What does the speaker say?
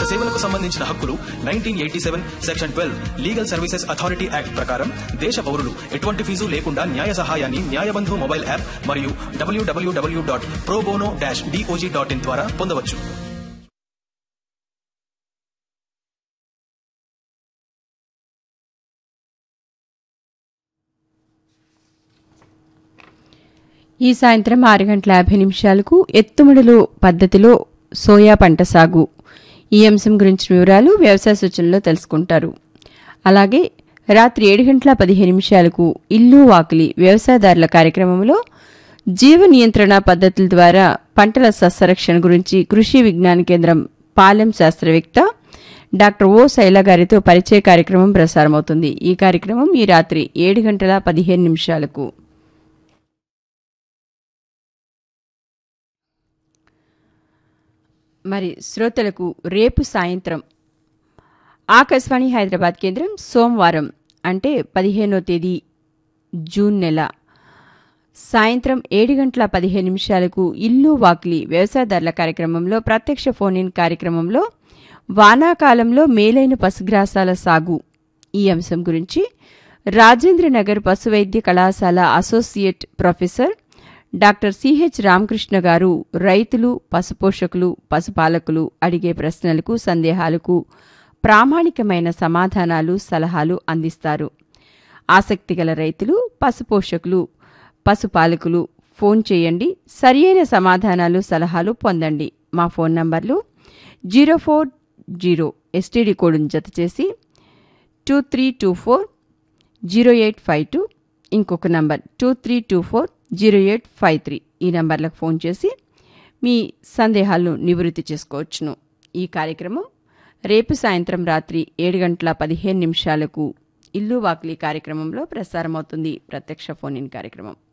వ్యక్తిగత సేవలకు సంబంధించిన హక్కులు nineteen eighty seven section twelve legal services authority act ప్రకారం దేశ పౌరులు ఎటువంటి ఫీజు లేకుండా న్యాయ సహాయాన్ని న్యాయబంధు మొబైల్ యాప్ మరియు WWW dot probono dash DOJ dot in ద్వారా పొందవచ్చు ఈ సాయంత్రం ఆరు గంటల యాభై నిమిషాలకు ఎత్తుముడులు పద్ధతిలో సోయా పంట సాగు ఈ అంశం గురించిన వివరాలు వ్యవసాయ సూచనలో తెలుసుకుంటారు అలాగే రాత్రి ఏడు గంటల పదిహేను నిమిషాలకు ఇల్లు వాకిలి వ్యవసాయదారుల కార్యక్రమంలో జీవ నియంత్రణ పద్ధతుల ద్వారా పంటల సస్యరక్షణ గురించి కృషి విజ్ఞాన కేంద్రం పాలెం శాస్త్రవేత్త డాక్టర్ ఓ శైల గారితో పరిచయ కార్యక్రమం ప్రసారమవుతుంది ఈ కార్యక్రమం ఈ రాత్రి ఏడు గంటల పదిహేను నిమిషాలకు మరి శ్రోతలకు రేపు సాయంత్రం ఆకాశవాణి హైదరాబాద్ కేంద్రం సోమవారం అంటే పదిహేనో తేదీ జూన్ నెల సాయంత్రం ఏడు గంటల పదిహేను నిమిషాలకు ఇల్లు వాకిలి వ్యవసాయదారుల కార్యక్రమంలో ప్రత్యక్ష ఫోన్ ఇన్ కార్యక్రమంలో వానాకాలంలో మేలైన పశుగ్రాసాల సాగు ఈ అంశం గురించి రాజేంద్రనగర్ పశువైద్య కళాశాల associate professor doctor CH Ramakrishna garu రైతులు పశుపోషకులు పశుపాలకులు అడిగే ప్రశ్నలకు సందేహాలకు ప్రామాణికమైన సమాధానాలు సలహాలు అందిస్తారు ఆసక్తిగల రైతులు పశుపోషకులు పశుపాలకులు ఫోన్ చేయండి సరియైన సమాధానాలు సలహాలు పొందండి మా ఫోన్ నంబర్లు జీరో ఫోర్ జీరో ఎస్టీడీ కోడ్ను జత చేసి two three two four zero eight five two ఇంకొక number two three two four zero eight five three ఈ నంబర్లకు ఫోన్ చేసి మీ సందేహాలను నివృత్తి చేసుకోవచ్చును ఈ కార్యక్రమం రేపు సాయంత్రం రాత్రి ఏడు గంటల పదిహేను నిమిషాలకు ఇల్లు వాకిలి కార్యక్రమంలో ప్రసారమవుతుంది ప్రత్యక్ష ఫోన్ ఇన్ కార్యక్రమం